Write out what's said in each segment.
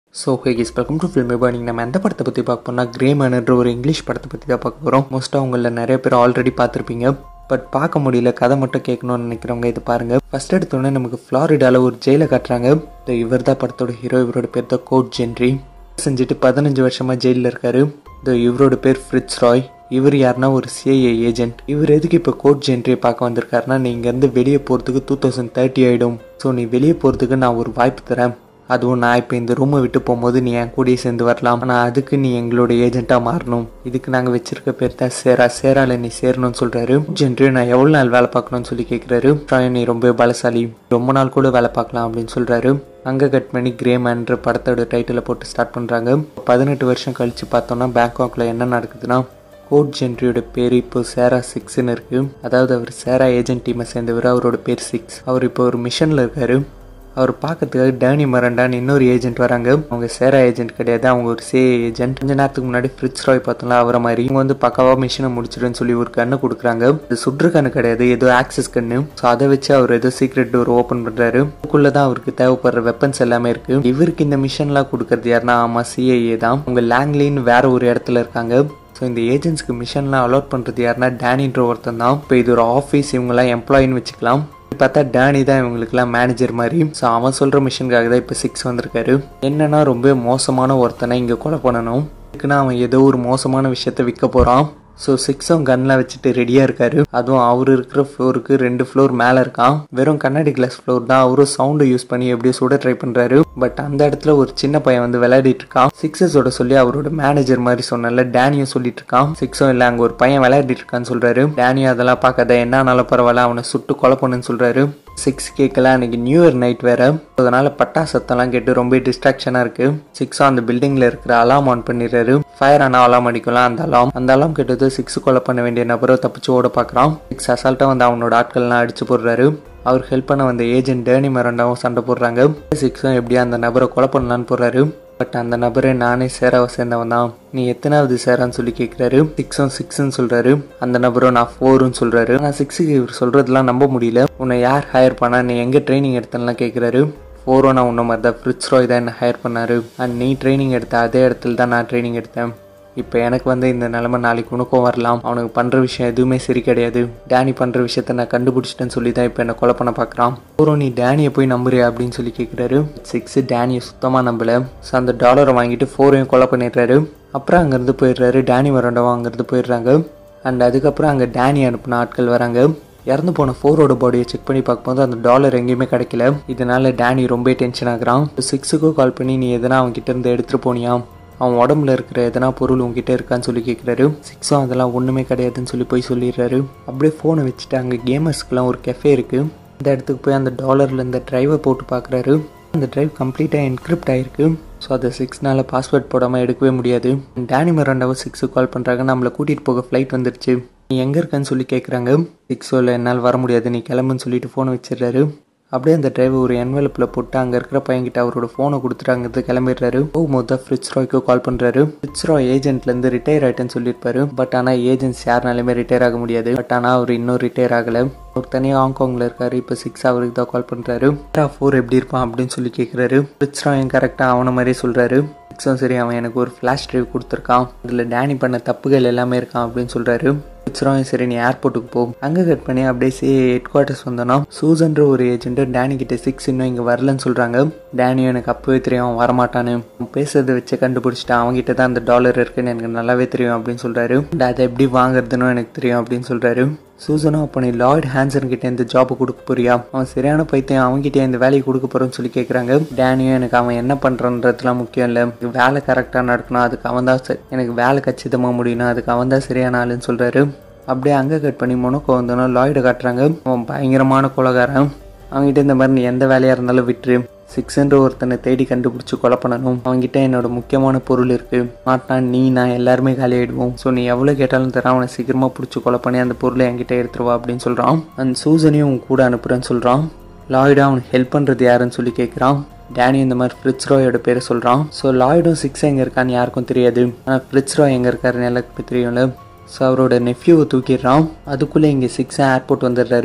so hey guys welcome to film நீங்கள் நம்ம எந்த படத்தை பற்றி பார்க்க போனால் கிரேமேன்ன்ற ஒரு இங்கிலீஷ் படத்தை பற்றி தான் பார்க்க போகிறோம் மோஸ்ட்டாக உங்களில் நிறைய பேர் ஆல்ரெடி பார்த்துருப்பீங்க பட் பார்க்க முடியல கதை மட்டும் கேட்கணும்னு நினைக்கிறவங்க இது பாருங்கள் ஃபர்ஸ்ட் எடுத்தோடனே நமக்கு ஃப்ளாரிடாவில் ஒரு ஜெயிலை காட்டுறாங்க இந்த இவர் தான் படத்தோட ஹீரோ இவரோட பேர் தான் கோட் ஜென்ரி செஞ்சுட்டு பதினஞ்சு வருஷமாக ஜெயிலில் இருக்காரு இந்த இவரோட பேர் ஃப்ரிட்ஸ் ராய் இவர் யாருன்னா ஒரு சிஐஏ ஏஜென்ட் இவர் எதுக்கு இப்போ கோட் ஜென்ட்ரியை பார்க்க வந்திருக்காருன்னா நீ இங்கேருந்து வெளியே போகிறதுக்கு டூ தௌசண்ட் தேர்ட்டி ஆகிடும் ஸோ நீ வெளியே போகிறதுக்கு நான் ஒரு வாய்ப்பு தரேன் அதுவும் நான் இப்போ இந்த ரூமை விட்டு போகும்போது நீ என் கூடயே சேர்ந்து வரலாம் ஆனால் அதுக்கு நீ எங்களோட ஏஜென்ட்டாக மாறணும் இதுக்கு நாங்கள் வச்சிருக்க பேர் தான் சேரா சேரால நீ சேரணும்னு சொல்கிறாரு ஜென்ட்ரி நான் எவ்வளோ நாள் வேலை பார்க்கணும்னு சொல்லி கேட்குறாரு ட்ராய் நீ ரொம்ப பலசாலி ரொம்ப நாள் கூட வேலை பார்க்கலாம் அப்படின்னு சொல்கிறாரு அங்கே கட் பண்ணி கிரேமேன்ற படத்தோட டைட்டிலை போட்டு ஸ்டார்ட் பண்ணுறாங்க பதினெட்டு வருஷம் கழித்து பார்த்தோன்னா பேங்காக்ல என்ன நடக்குதுன்னா கோட் ஜென்ட்ரியோட பேர் இப்போ சேரா சிக்ஸ்னு இருக்கு அதாவது அவர் சேரா ஏஜென்ட் டீமை சேர்ந்தவர் அவரோட பேர் சிக்ஸ் அவர் இப்போ ஒரு மிஷனில் இருக்காரு அவர் பார்க்கறதுக்காக டேனி மரண்டான்னு இன்னொரு ஏஜென்ட் வராங்க அவங்க சேரா ஏஜென்ட் கிடையாது அவங்க ஒரு சே ஏஜென்ட் கொஞ்ச நேரத்துக்கு முன்னாடி ஃப்ரிட்ஸ் ராய் பார்த்தோம்ல அவரை மாதிரி இவங்க வந்து பக்காவா மிஷினை முடிச்சிடுன்னு சொல்லி ஒரு கண்ணு கொடுக்குறாங்க அது சுற்று கண்ணு கிடையாது ஏதோ ஆக்சஸ் கண்ணு ஸோ அதை வச்சு அவர் ஏதோ சீக்ரெட் டோர் ஓப்பன் பண்றாரு அதுக்குள்ள தான் அவருக்கு தேவைப்படுற வெப்பன்ஸ் எல்லாமே இருக்கு இவருக்கு இந்த மிஷன்லாம் கொடுக்கறது யாருன்னா ஆமா சிஐஏ தான் உங்க லேங்லின்னு வேற ஒரு இடத்துல இருக்காங்க ஸோ இந்த ஏஜென்ட்ஸ்க்கு மிஷன்லாம் அலாட் பண்ணுறது யாருன்னா டேனின்ற ஒருத்தன் தான் இப்போ இது ஒரு ஆஃபீஸ் இவங்கெல்லாம் எம்ப்ளாயின்னு வச்சுக்கலாம் பார்த்தா டேனி தான் இவங்களுக்குலாம் மேனேஜர் மாதிரி ஸோ அவன் சொல்கிற மிஷனுக்காக தான் இப்போ சிக்ஸ் வந்திருக்காரு என்னன்னா ரொம்ப மோசமான ஒருத்தனை இங்கே கொலை பண்ணணும் இதுக்குன்னா அவன் ஏதோ ஒரு மோசமான விஷயத்த விற்க போகிறான் ஸோ சிக்ஸும் கன்லாம் வச்சுட்டு ரெடியாக இருக்காரு அதுவும் அவர் இருக்கிற ஃப்ளோருக்கு ரெண்டு ஃப்ளோர் மேலே இருக்கான் வெறும் கண்ணாடி கிளாஸ் ஃப்ளோர் தான் அவரும் சவுண்டை யூஸ் பண்ணி எப்படியோ சுட ட்ரை பண்ணுறாரு பட் அந்த இடத்துல ஒரு சின்ன பையன் வந்து விளையாடிட்டு இருக்கான் சிக்ஸஸோட சொல்லி அவரோட மேனேஜர் மாதிரி சொன்னல டேனியும் சொல்லிட்டு இருக்கான் சிக்ஸும் இல்லை அங்கே ஒரு பையன் விளையாடிட்டு இருக்கான்னு சொல்றாரு டேனியும் அதெல்லாம் பார்க்காத என்னானாலும் பரவாயில்ல அவனை சுட்டு கொலை பண்ணுன்னு சொல்றாரு சிக்ஸ் கேட்கல அன்னைக்கு நியூ இயர் நைட் வேற அதனால பட்டா சத்தம்லாம் கேட்டு ரொம்ப டிஸ்ட்ராக்ஷனாக இருக்கு சிக்ஸும் அந்த பில்டிங்கில் இருக்கிற அலாம் ஆன் பண்ணிடுறாரு ஃபயர் ஆனால் அலாம் அடிக்கலாம் அந்த அலாம் அந்த அலாம் கேட்டது சிக்ஸ் கொலை பண்ண வேண்டிய நபரை தப்பிச்சு ஓட பார்க்குறான் சிக்ஸ் அசால்ட்டாக வந்து அவனோட ஆட்கள்லாம் அடிச்சு போடுறாரு அவர் ஹெல்ப் பண்ண வந்த ஏஜென்ட் டேனி மரண்டாவும் சண்டை போடுறாங்க சிக்ஸும் எப்படியா அந்த நபரை கொலை பண்ணலான்னு போடுறாரு பட் அந்த நபரே நானே சேராவை சேர்ந்தவன் தான் நீ எத்தனாவது சேரான்னு சொல்லி கேட்குறாரு சிக்ஸும் சிக்ஸ்ன்னு சொல்றாரு அந்த நபரும் நான் ஃபோருன்னு சொல்றாரு ஆனால் சிக்ஸுக்கு இவர் சொல்றதெல்லாம் நம்ப முடியல உன்னை யார் ஹையர் பண்ணா நீ எங்கே ட்ரைனிங் எடுத்தலாம் கேட்குறாரு ஃபோரும் நான் உன்ன மாதிரி தான் ஃப்ரிட்ஸ் ராய் தான் என்ன ஹையர் பண்ணாரு அண்ட் நீ ட்ரைனிங் எடுத்த அதே இடத்துல தான் நான் ட்ரைனிங் எடுத்தேன் இப்போ எனக்கு வந்து இந்த நிலைமை நாளைக்கு உனக்கும் வரலாம் அவனுக்கு பண்ணுற விஷயம் எதுவுமே சரி கிடையாது டேனி பண்ணுற விஷயத்த நான் கண்டுபிடிச்சிட்டேன்னு சொல்லி தான் இப்போ என்னை கொலை பண்ண பார்க்குறான் அப்புறம் நீ டேனியை போய் நம்புறியா அப்படின்னு சொல்லி கேட்குறாரு சிக்ஸ் டேனியை சுத்தமாக நம்பல ஸோ அந்த டாலரை வாங்கிட்டு ஃபோரையும் கொலை பண்ணிடுறாரு அப்புறம் அங்கேருந்து போயிடுறாரு டேனி வரண்டவும் அங்கேருந்து போயிடுறாங்க அண்ட் அதுக்கப்புறம் அங்கே டேனி அனுப்பின ஆட்கள் வராங்க இறந்து போன ஃபோரோட பாடியை செக் பண்ணி பார்க்கும்போது அந்த டாலர் எங்கேயுமே கிடைக்கல இதனால டேனி ரொம்ப டென்ஷன் ஆகுறான் சிக்ஸுக்கும் கால் பண்ணி நீ எதனா அவன் கிட்ட இருந்து எடுத்துட்டு போனியா அவன் உடம்புல இருக்கிற எதனா பொருள் உங்ககிட்ட இருக்கான்னு சொல்லி கேட்குறாரு சிக்ஸும் அதெல்லாம் ஒன்றுமே கிடையாதுன்னு சொல்லி போய் சொல்லிடுறாரு அப்படியே ஃபோனை வச்சுட்டு அங்கே கேமர்ஸ்க்குலாம் ஒரு கெஃபே இருக்குது இந்த இடத்துக்கு போய் அந்த டாலரில் இந்த ட்ரைவை போட்டு பார்க்குறாரு அந்த ட்ரைவ் கம்ப்ளீட்டாக என்கிரிப்ட் ஆகிருக்கு ஸோ அதை சிக்ஸ்னால பாஸ்வேர்ட் போடாமல் எடுக்கவே முடியாது டேனி மரண்டாவும் சிக்ஸுக்கு கால் பண்ணுறாங்க நம்மளை கூட்டிகிட்டு போக ஃப்ளைட் வந்துருச்சு நீ எங்கே இருக்கன்னு சொல்லி கேட்குறாங்க சிக்ஸோவில் என்னால் வர முடியாது நீ கிளம்புன்னு சொல்லிட்டு ஃபோனை வச்சிடுறாரு அப்படியே அந்த டிரைவர் ஒரு என்வெலப்பில் போட்டு அங்கே இருக்கிற பையன்கிட்ட அவரோட ஃபோனை கொடுத்துட்டு அங்கேருந்து கிளம்பிடுறாரு போகும்போது தான் ஃப்ரிட்ஸ் ராய்க்கு கால் பண்ணுறாரு ஃப்ரிட்ஸ் ராய் ஏஜென்ட்லேருந்து ரிட்டையர் ஆகிட்டேன்னு சொல்லியிருப்பாரு பட் ஆனால் ஏஜென்ட்ஸ் யாருனாலுமே ரிட்டையர் ஆக முடியாது பட் ஆனால் அவர் இன்னும் ரிட்டையர் ஆகலை அவர் தனியாக ஹாங்காங்கில் இருக்காரு இப்போ சிக்ஸ் அவருக்கு தான் கால் பண்ணுறாரு ஃபோர் எப்படி இருப்பான் அப்படின்னு சொல்லி கேட்குறாரு ஃப்ரிட்ஸ் ராயும் கரெக்டாக அவனை மாதிரியே சொல்கிறாரு சிக்ஸும் சரி அவன் எனக்கு ஒரு ஃப்ளாஷ் ட்ரைவ் கொடுத்துருக்கான் அதில் டேனி பண்ண தப்புகள் எல்லாமே இருக்கான் அப்படின்னு சொல்கிறாரு சிக்ஸரும் சரி நீ ஏர்போர்ட்டுக்கு போ அங்கே கட் பண்ணி அப்படியே சி ஹெட் குவார்ட்டர்ஸ் வந்தோன்னா சூசன்ற ஒரு ஏஜென்ட் டேனி கிட்ட சிக்ஸ் இன்னும் இங்கே வரலன்னு சொல்கிறாங்க டேனியும் எனக்கு அப்போவே தெரியும் அவன் வரமாட்டான்னு பேசுறதை வச்சு கண்டுபிடிச்சிட்டான் அவங்ககிட்ட தான் அந்த டாலர் இருக்குன்னு எனக்கு நல்லாவே தெரியும் அப்படின்னு சொல்கிறாரு அதை எப்படி வாங்குறதுன்னு எனக்கு தெரியும் அப்படின்னு சொல்கிறாரு சூசனும் அப்போ நீ லாய்ட் ஹான்சன் கிட்ட இந்த ஜாப் கொடுக்க போறியா அவன் சரியான பைத்தியம் அவன்கிட்ட இந்த வேலையை கொடுக்க போறோன்னு சொல்லி கேட்குறாங்க டேனியும் எனக்கு அவன் என்ன பண்ணுறன்றதுலாம் முக்கியம் இல்லை வேலை கரெக்டாக நடக்கணும் அதுக்கு அவன் தான் சரி எனக்கு வேலை கச்சிதமாக முடியணும் அதுக்கு அவன் தான் சரியான ஆளுன்னு சொல்கிறாரு அப்படியே அங்கே கட் பண்ணி மொனக்கோ வந்தோன்னா லாய்டை காட்டுறாங்க அவன் பயங்கரமான கொலகாரன் அவங்ககிட்ட இந்த மாதிரி நீ எந்த வேலையாக இருந்தாலும் விட்டுரு சிக்ஸ்ன்ற ஒருத்தனை தேடி கண்டுபிடிச்சி கொலை பண்ணணும் அவங்ககிட்ட என்னோட முக்கியமான பொருள் இருக்கு மாட்டான் நீ நான் எல்லாருமே காலியாயிடுவோம் ஸோ நீ எவ்வளோ கேட்டாலும் தர அவனை சீக்கிரமாக பிடிச்சி கொலை பண்ணி அந்த பொருளை என்கிட்ட எடுத்துருவா அப்படின்னு சொல்கிறான் அண்ட் சூசனையும் உன் கூட அனுப்புறேன்னு சொல்கிறான் லாய்டா அவனுக்கு ஹெல்ப் பண்ணுறது யாருன்னு சொல்லி கேட்குறான் டேனி இந்த மாதிரி ஃப்ரிட்ஸ் ராயோட பேரை சொல்கிறான் ஸோ லாய்டும் சிக்ஸ் எங்கே இருக்கான்னு யாருக்கும் தெரியாது ஆனால் ஃப்ரிட்ஸ் ராய் எங்கே இருக்காருன்னு எல்லாருக்கும் தெரியும்ல ஸோ அவரோட நெஃப்யூவை தூக்கிடுறான் அதுக்குள்ளே இங்கே சிக்ஸ் ஏர்போர்ட் வந்துடுறாரு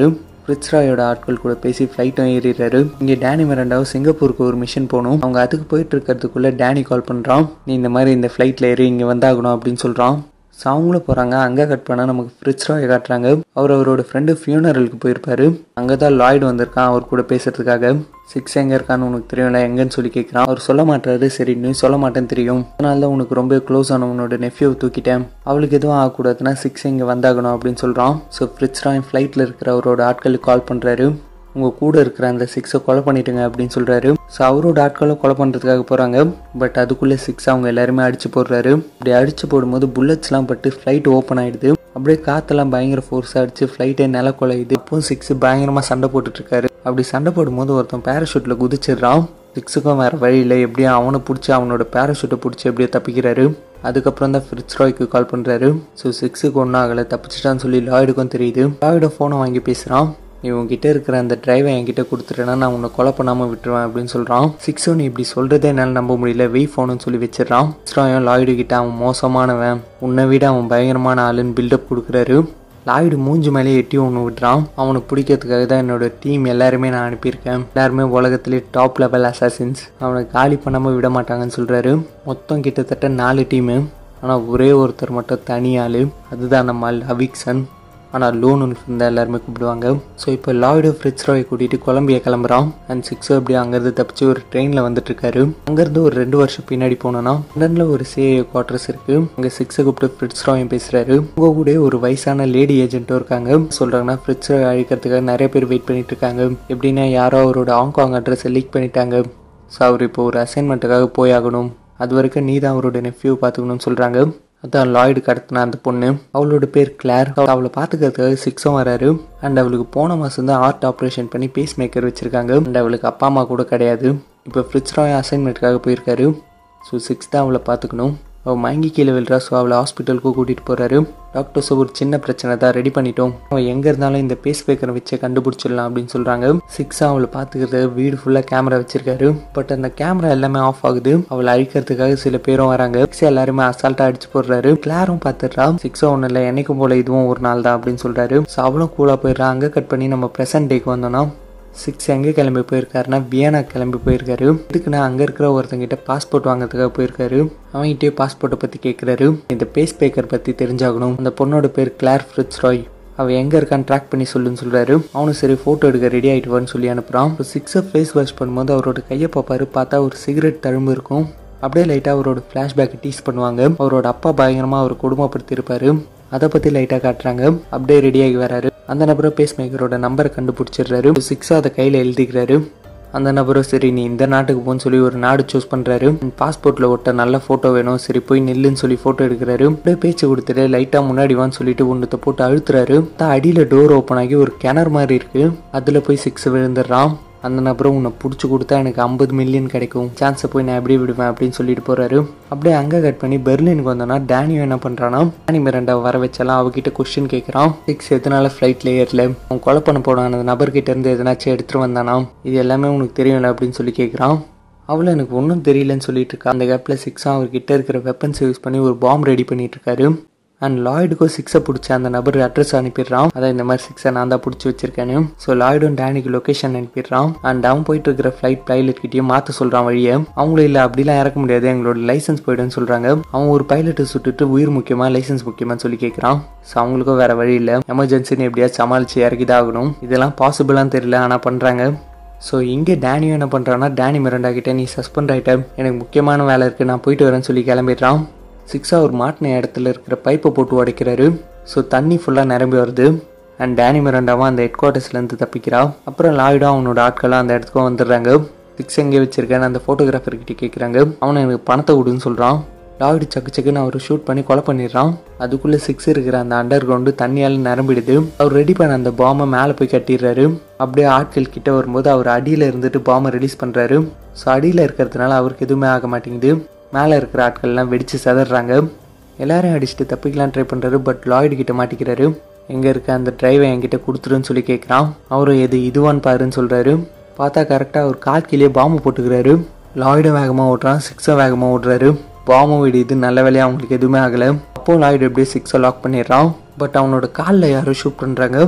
பிரித்ஸ்ராயோட ஆட்கள் கூட பேசி ஃப்ளைட்டும் ஏறிடுறாரு இங்கே டேனி மிரண்டாவும் சிங்கப்பூருக்கு ஒரு மிஷன் போகணும் அவங்க அதுக்கு போயிட்டு இருக்கிறதுக்குள்ள டேனி கால் பண்ணுறான் நீ இந்த மாதிரி இந்த ஃப்ளைட்டில் ஏறி இங்கே வந்தாகணும் அப்படின்னு சொல்கிறான் ஸோ அவங்களும் போகிறாங்க அங்கே கட் பண்ணால் நமக்கு ஃப்ரிட்ஜ் ராய் காட்டுறாங்க அவர் அவரோட ஃப்ரெண்டு ஃபியூனரலுக்கு போயிருப்பாரு அங்கே தான் லாய்டு வந்திருக்கான் அவர் கூட பேசுறதுக்காக சிக்ஸ் எங்கே இருக்கான்னு உனக்கு தெரியும்ல எங்கன்னு சொல்லி கேட்குறான் அவர் சொல்ல மாட்டாரு சரி நீ சொல்ல மாட்டேன்னு தெரியும் அதனால தான் உனக்கு ரொம்ப க்ளோஸ் ஆனவனோட நெஃப்யூவை தூக்கிட்டேன் அவளுக்கு எதுவும் ஆகக்கூடாதுன்னா சிக்ஸ் இங்கே வந்தாகணும் அப்படின்னு சொல்கிறான் ஸோ ஃப்ரிட்ஜ் ராய் ஃப்ளைட்டில் இருக்கிற அவரோட ஆட்களுக்கு கால் பண்ணுறாரு உங்கள் கூட இருக்கிற அந்த சிக்ஸை கொலை பண்ணிட்டுங்க அப்படின்னு சொல்கிறாரு ஸோ அவரோட ஆட்களை கொலை பண்ணுறதுக்காக போகிறாங்க பட் அதுக்குள்ளே சிக்ஸ் அவங்க எல்லாருமே அடிச்சு போடுறாரு அப்படி அடிச்சு போடும்போது புல்லட்ஸ்லாம் பட்டு ஃப்ளைட் ஓப்பன் ஆகிடுது அப்படியே காற்றெல்லாம் பயங்கர ஃபோர்ஸாக அடிச்சு ஃப்ளைட்டே நில கொலையுது இப்போ சிக்ஸ் பயங்கரமாக சண்டை போட்டுட்ருக்காரு அப்படி சண்டை போடும்போது ஒருத்தன் பேராஷூட்டில் குதிச்சிடுறான் சிக்ஸுக்கும் வேறு வழி இல்லை எப்படியும் அவனை பிடிச்சி அவனோட பேராஷூட்டை பிடிச்சி எப்படியோ தப்பிக்கிறாரு அதுக்கப்புறம் தான் ஃப்ரிட்ஸ் ராய்க்கு கால் பண்ணுறாரு ஸோ சிக்ஸுக்கு ஒன்றும் ஆகலை தப்பிச்சிட்டான்னு சொல்லி லாய்டுக்கும் தெரியுது லாய்டை ஃபோனை வாங்கி பேசுகிறான் நீ உங்ககிட்ட இருக்கிற அந்த டிரைவை என்கிட்ட கொடுத்துட்டேன்னா நான் உன்னை கொலை பண்ணாமல் விட்டுருவேன் அப்படின்னு சொல்கிறான் சிக்ஸோ நீ இப்படி சொல்கிறதே என்னால் நம்ப முடியல வெய் ஃபோனுன்னு சொல்லி வச்சிடறான் ஸ்ட்ராயும் லாய்டு கிட்ட அவன் மோசமானவன் உன்னை விட அவன் பயங்கரமான ஆளுன்னு பில்டப் கொடுக்குறாரு லாய்டு மூஞ்சி மேலே எட்டி ஒன்று விட்றான் அவனுக்கு பிடிக்கிறதுக்காக தான் என்னோட டீம் எல்லாருமே நான் அனுப்பியிருக்கேன் எல்லாருமே உலகத்திலே டாப் லெவல் அசாசின்ஸ் அவனை காலி பண்ணாமல் விட மாட்டாங்கன்னு சொல்கிறாரு மொத்தம் கிட்டத்தட்ட நாலு டீமு ஆனால் ஒரே ஒருத்தர் மட்டும் தனி ஆள் அதுதான் நம்ம ஆள் அவிக்சன் ஆனால் லோனு இருந்தால் எல்லாருமே கூப்பிடுவாங்க ஸோ இப்போ லாய்டு ஃப்ரிட்ஸ் ராய் கூட்டிகிட்டு கொலம்பியா கிளம்புறான் அண்ட் சிக்ஸோ அப்படியே அங்கேருந்து தப்பிச்சு ஒரு ட்ரெயினில் வந்துட்டுருக்காரு அங்கேருந்து ஒரு ரெண்டு வருஷம் பின்னாடி போனோன்னா லண்டனில் ஒரு சிஏ குவார்ட்டர்ஸ் இருக்குது அங்கே சிக்ஸை கூப்பிட்டு ஃப்ரிட்ஸ் ராயும் பேசுகிறாரு உங்க கூட ஒரு வயசான லேடி ஏஜென்ட்டும் இருக்காங்க சொல்கிறாங்கன்னா ஃப்ரிட்ஸ் ராய் அழிக்கிறதுக்காக நிறைய பேர் வெயிட் பண்ணிட்டு இருக்காங்க எப்படின்னா யாரோ அவரோட ஹாங்காங் அட்ரஸை லீக் பண்ணிட்டாங்க ஸோ அவர் இப்போ ஒரு அசைன்மெண்ட்டுக்காக போயாகணும் அது வரைக்கும் நீ தான் அவரோட நெஃப்யூ பார்த்துக்கணும்னு சொல்கிறாங்க அதான் லாய்டு கடத்தின அந்த பொண்ணு அவளோட பேர் கிளார் அவளை பார்த்துக்கிறதுக்காக சிக்ஸும் வராரு அண்ட் அவளுக்கு போன மாதம் தான் ஹார்ட் ஆப்ரேஷன் பண்ணி பேஸ் மேக்கர் வச்சுருக்காங்க அண்ட் அவளுக்கு அப்பா அம்மா கூட கிடையாது இப்போ ஃப்ரிட்ஸ் ராய் அசைன்மெண்ட்டுக்காக போயிருக்காரு ஸோ சிக்ஸ் தான் அவளை பார்த்துக்கணும் அவள் மயங்கி கீழே விழுறா ஸோ அவளை ஹாஸ்பிட்டலுக்கு கூட்டிகிட்டு போகிறாரு டாக்டர்ஸ் ஒரு சின்ன பிரச்சனை தான் ரெடி பண்ணிட்டோம் அவள் எங்கே இருந்தாலும் இந்த பேஸ் பேக்கரை வச்சு கண்டுபிடிச்சிடலாம் அப்படின்னு சொல்கிறாங்க சிக்ஸாக அவளை பார்த்துக்கிறது வீடு ஃபுல்லாக கேமரா வச்சிருக்காரு பட் அந்த கேமரா எல்லாமே ஆஃப் ஆகுது அவளை அழிக்கிறதுக்காக சில பேரும் வராங்க சிக்ஸ் எல்லாருமே அசால்ட்டாக அடிச்சு போடுறாரு கிளாரும் பார்த்துடுறா சிக்ஸோ ஒன்றும் இல்லை என்னைக்கும் போல இதுவும் ஒரு நாள் தான் அப்படின்னு சொல்கிறாரு ஸோ அவளும் கூலாக போயிடுறா அங்கே கட் பண்ணி நம்ம ப்ரெசன்ட் டேக்கு வந்தோம்னா சிக்ஸ் எங்கே கிளம்பி போயிருக்காருன்னா வியனா கிளம்பி போயிருக்காரு இதுக்குன்னா அங்கே இருக்கிற ஒருத்தங்கிட்ட பாஸ்போர்ட் வாங்குறதுக்காக போயிருக்காரு அவங்ககிட்டயே பாஸ்போர்ட்டை பற்றி கேட்குறாரு இந்த பேஸ் பேக்கர் பற்றி தெரிஞ்சாகணும் அந்த பொண்ணோட பேர் கிளார் ஃப்ரிட்ஸ் ராய் அவள் எங்கே இருக்கான்னு ட்ராக் பண்ணி சொல்லுன்னு சொல்கிறாரு அவனும் சரி ஃபோட்டோ எடுக்க ரெடி ஆகிட்டுவான்னு சொல்லி அனுப்புகிறான் இப்போ சிக்ஸை ஃபேஸ் வாஷ் பண்ணும்போது அவரோட கையை பார்ப்பாரு பார்த்தா ஒரு சிகரெட் தழும்பு இருக்கும் அப்படியே லைட்டாக அவரோட ஃப்ளாஷ்பேக்கை டீஸ் பண்ணுவாங்க அவரோட அப்பா பயங்கரமாக அவர் குடும்பப்படுத்தியிருப்பாரு அதை பற்றி லைட்டாக காட்டுறாங்க அப்படியே ரெடியாகி வராரு அந்த நபரை பேஸ் மேக்கரோட நம்பரை கண்டுபிடிச்சிடுறாரு சிக்ஸாக அதை கையில் எழுதிக்கிறாரு அந்த நபரும் சரி நீ இந்த நாட்டுக்கு போன்னு சொல்லி ஒரு நாடு சூஸ் பண்ணுறாரு பாஸ்போர்ட்டில் ஒட்ட நல்ல ஃபோட்டோ வேணும் சரி போய் நில்லுன்னு சொல்லி ஃபோட்டோ எடுக்கிறாரு அப்படியே பேச்சு கொடுத்துட்டு லைட்டாக முன்னாடி வான்னு சொல்லிட்டு ஒன்றத்தை போட்டு அழுத்துறாரு தான் அடியில் டோர் ஓப்பன் ஆகி ஒரு கிணறு மாதிரி இருக்கு அதில் போய் சிக்ஸ் விழுந்துடுறான் அந்த நபரும் உன்னை பிடிச்சி கொடுத்தா எனக்கு ஐம்பது மில்லியன் கிடைக்கும் சான்ஸை போய் நான் எப்படி விடுவேன் அப்படின்னு சொல்லிட்டு போறாரு அப்படியே அங்கே கட் பண்ணி பெர்லினுக்கு வந்தோன்னா டேனியும் என்ன பண்ணுறான்னா டேனி மிரண்டா வர வச்செல்லாம் அவகிட்ட கொஸ்டின் கேட்குறான் சிக்ஸ் எதனால ஃப்ளைட்டில் ஏறல அவன் கொலை பண்ண போனான் அந்த நபர்கிட்ட இருந்து எதனாச்சும் எடுத்துட்டு வந்தானா இது எல்லாமே உனக்கு தெரியல அப்படின்னு சொல்லி கேட்குறான் அவளும் எனக்கு ஒன்றும் தெரியலன்னு சொல்லிட்டு இருக்கா அந்த கேப்பில் சிக்ஸாக அவர்கிட்ட இருக்கிற வெப்பன்ஸ் யூஸ் பண்ணி ஒரு பாம்பு ரெடி பண்ணிட்டு இருக்காரு அண்ட் லாய்டுக்கும் சிக்ஸை பிடிச்ச அந்த நபர் அட்ரஸ் அனுப்பிடுறான் அதான் இந்த மாதிரி சிக்ஸை நான் தான் பிடிச்சி வச்சிருக்கேன்னு ஸோ லாய்டும் டேனிக்கு லொக்கேஷன் அனுப்பிடுறான் அண்ட் அவன் போயிட்டு இருக்கிற ஃப்ளைட் பைலட் கிட்டேயும் மாற்ற சொல்கிறான் வழியை அவங்களும் இல்லை அப்படிலாம் இறக்க முடியாது எங்களோட லைசன்ஸ் போய்டுன்னு சொல்கிறாங்க அவன் ஒரு பைலட்டை சுட்டுட்டு உயிர் முக்கியமா லைசன்ஸ் முக்கியமான்னு சொல்லி கேட்குறான் ஸோ அவங்களுக்கும் வேற வழி இல்லை எமர்ஜென்சின்னு எப்படியாவது சமாளித்து இறக்கிதான் ஆகணும் இதெல்லாம் பாசிபிளான்னு தெரியல ஆனால் பண்ணுறாங்க ஸோ இங்கே டேனியும் என்ன பண்ணுறான்னா டேனி மிரண்டா கிட்டே நீ சஸ்பெண்ட் ஆகிட்ட எனக்கு முக்கியமான வேலை இருக்குது நான் போயிட்டு வரேன்னு சொல்லி கிளம்பிடுறான் சிக்ஸாக ஒரு மாட்டின இடத்துல இருக்கிற பைப்பை போட்டு உடைக்கிறாரு ஸோ தண்ணி ஃபுல்லாக நிரம்பி வருது அண்ட் டேனி மிரண்டாவும் அந்த ஹெட் குவார்ட்டர்ஸ்லேருந்து தப்பிக்கிறா அப்புறம் லாய்டும் அவனோட ஆட்களாக அந்த இடத்துக்கும் வந்துடுறாங்க சிக்ஸ் எங்கே வச்சிருக்கேன்னு அந்த ஃபோட்டோகிராஃபர் கிட்ட கேட்குறாங்க அவனை எனக்கு பணத்தை விடுன்னு சொல்கிறான் லாய்டு சக்கு சக்குன்னு அவர் ஷூட் பண்ணி கொலை பண்ணிடுறான் அதுக்குள்ளே சிக்ஸ் இருக்கிற அந்த அண்டர் கிரவுண்டு தண்ணியால் நிரம்பிடுது அவர் ரெடி பண்ண அந்த பாம்பை மேலே போய் கட்டிடுறாரு அப்படியே ஆட்கள் கிட்ட வரும்போது அவர் அடியில் இருந்துட்டு பாம்பை ரிலீஸ் பண்ணுறாரு ஸோ அடியில் இருக்கிறதுனால அவருக்கு எதுவுமே ஆக மாட்டேங்குது மேலே இருக்கிற ஆட்கள்லாம் வெடித்து செதறாங்க எல்லாரையும் அடிச்சுட்டு தப்பிக்கலாம் ட்ரை பண்ணுறாரு பட் லாய்டு கிட்ட மாட்டிக்கிறாரு எங்கே இருக்க அந்த டிரைவை என்கிட்ட கொடுத்துருன்னு சொல்லி கேட்குறான் அவரும் எது இதுவான்னு பாருன்னு சொல்கிறாரு பார்த்தா கரெக்டாக அவர் கால் கீழே பாம்பு போட்டுக்கிறாரு லாய்டும் வேகமாக ஓட்டுறான் சிக்ஸும் வேகமாக ஓடுறாரு பாம்பும் வெடியுது நல்ல வேலையாக அவங்களுக்கு எதுவுமே ஆகலை அப்போ லாய்டு எப்படியே சிக்ஸை லாக் பண்ணிடுறான் பட் அவனோட காலில் யாரும் ஷூட் பண்ணுறாங்க